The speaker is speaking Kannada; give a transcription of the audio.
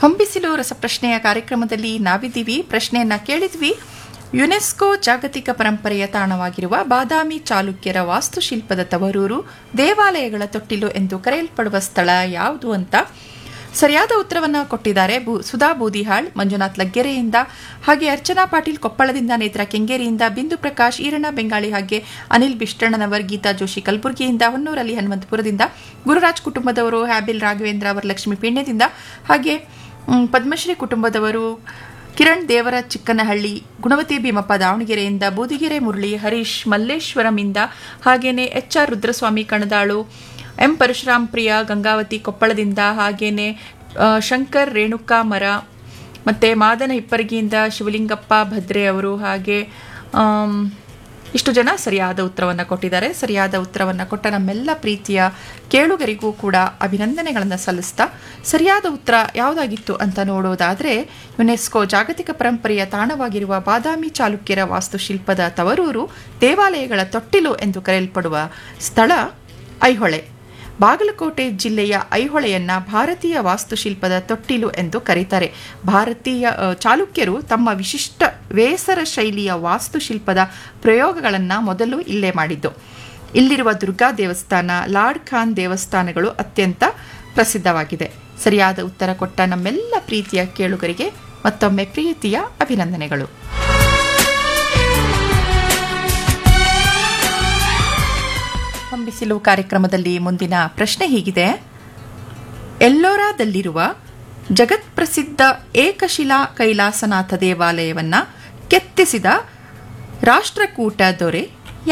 ಹೊಂಬಿಸಿಲು ರಸಪ್ರಶ್ನೆಯ ಕಾರ್ಯಕ್ರಮದಲ್ಲಿ ನಾವಿದ್ದೀವಿ ಪ್ರಶ್ನೆಯನ್ನ ಕೇಳಿದ್ವಿ ಯುನೆಸ್ಕೋ ಜಾಗತಿಕ ಪರಂಪರೆಯ ತಾಣವಾಗಿರುವ ಬಾದಾಮಿ ಚಾಲುಕ್ಯರ ವಾಸ್ತುಶಿಲ್ಪದ ತವರೂರು ದೇವಾಲಯಗಳ ತೊಟ್ಟಿಲು ಎಂದು ಕರೆಯಲ್ಪಡುವ ಸ್ಥಳ ಯಾವುದು ಅಂತ ಸರಿಯಾದ ಉತ್ತರವನ್ನು ಕೊಟ್ಟಿದ್ದಾರೆ ಬು ಸುಧಾ ಬೂದಿಹಾಳ್ ಮಂಜುನಾಥ್ ಲಗ್ಗೆರೆಯಿಂದ ಹಾಗೆ ಅರ್ಚನಾ ಪಾಟೀಲ್ ಕೊಪ್ಪಳದಿಂದ ನೇತ್ರ ಕೆಂಗೇರಿಯಿಂದ ಬಿಂದು ಪ್ರಕಾಶ್ ಈರಣ್ಣ ಬೆಂಗಾಳಿ ಹಾಗೆ ಅನಿಲ್ ಬಿಷ್ಟಣ್ಣನವರ್ ಗೀತಾ ಜೋಶಿ ಕಲಬುರಗಿಯಿಂದ ಹೊನ್ನೂರಲ್ಲಿ ಹನುಮಂತಪುರದಿಂದ ಗುರುರಾಜ್ ಕುಟುಂಬದವರು ಹ್ಯಾಬಿಲ್ ರಾಘವೇಂದ್ರ ವರಲಕ್ಷ್ಮಿ ಪೀಣ್ಯದಿಂದ ಹಾಗೆ ಮ್, ಪದ್ಮಶ್ರೀ ಕುಟುಂಬದವರು ಕಿರಣ್ ದೇವರ ಚಿಕ್ಕನಹಳ್ಳಿ ಗುಣವತಿ ಭೀಮಪ್ಪ ದಾವಣಗೆರೆಯಿಂದ ಬೂದಿಗೆರೆ ಮುರಳಿ ಹರೀಶ್ ಮಲ್ಲೇಶ್ವರಂಯಿಂದ ಹಾಗೇನೆ H R Rudraswamy Kanadalu M Parashuram Priya Gangavathi ಕೊಪ್ಪಳದಿಂದ ಹಾಗೇನೆ ಆ, ಶಂಕರ್ ರೇಣುಕಾ ಮರ ಮತ್ತು ಮಾದನ ಹಿಪ್ಪರಗಿಯಿಂದ ಶಿವಲಿಂಗಪ್ಪ ಭದ್ರೆ ಅವರು ಹಾಗೆ ಆಮ್, ಇಷ್ಟು ಜನ ಸರಿಯಾದ ಉತ್ತರವನ್ನು ಕೊಟ್ಟಿದ್ದಾರೆ ಸರಿಯಾದ ಉತ್ತರವನ್ನು ಕೊಟ್ಟ ನಮ್ಮೆಲ್ಲ ಪ್ರೀತಿಯ ಕೇಳುಗರಿಗೂ ಕೂಡ ಅಭಿನಂದನೆಗಳನ್ನು ಸಲ್ಲಿಸ್ತಾ ಸರಿಯಾದ ಉತ್ತರ ಯಾವುದಾಗಿತ್ತು ಅಂತ ನೋಡೋದಾದರೆ ಯುನೆಸ್ಕೋ ಜಾಗತಿಕ ಪರಂಪರೆಯ ತಾಣವಾಗಿರುವ ಬಾದಾಮಿ ಚಾಲುಕ್ಯರ ವಾಸ್ತುಶಿಲ್ಪದ ತವರೂರು ದೇವಾಲಯಗಳ ತೊಟ್ಟಿಲು ಎಂದು ಕರೆಯಲ್ಪಡುವ ಸ್ಥಳ ಐಹೊಳೆ ಬಾಗಲಕೋಟೆ ಜಿಲ್ಲೆಯ ಐಹೊಳೆಯನ್ನ ಭಾರತೀಯ ವಾಸ್ತುಶಿಲ್ಪದ ತೊಟ್ಟಿಲು ಎಂದು ಕರೀತಾರೆ ಭಾರತೀಯ ಅ, ಚಾಲುಕ್ಯರು ತಮ್ಮ ವಿಶಿಷ್ಟ ವೇಸರ ಶೈಲಿಯ ವಾಸ್ತುಶಿಲ್ಪದ ಪ್ರಯೋಗಗಳನ್ನು ಮೊದಲು ಇಲ್ಲೇ ಮಾಡಿದ್ದು ಇಲ್ಲಿರುವ ದುರ್ಗಾ ದೇವಸ್ಥಾನ ಲಾರ್ಡ್ ಖಾನ್ ದೇವಸ್ಥಾನಗಳು ಅತ್ಯಂತ ಪ್ರಸಿದ್ಧವಾಗಿದೆ ಸರಿಯಾದ ಉತ್ತರ ಕೊಟ್ಟ ನಮ್ಮೆಲ್ಲ ಪ್ರೀತಿಯ ಕೇಳುಗರಿಗೆ ಮತ್ತೊಮ್ಮೆ ಪ್ರೀತಿಯ ಅಭಿನಂದನೆಗಳು ಹೊಂಬಿಸಿಲು ಕಾರ್ಯಕ್ರಮದಲ್ಲಿ ಮುಂದಿನ ಪ್ರಶ್ನೆ ಹೀಗಿದೆ ಎಲ್ಲೋರಾದಲ್ಲಿರುವ ಜಗತ್ಪ್ರಸಿದ್ಧ ಏಕಶಿಲಾ ಕೈಲಾಸನಾಥ ದೇವಾಲಯವನ್ನ ಕೆತ್ತಿಸಿದ ರಾಷ್ಟ್ರಕೂಟ ದೊರೆ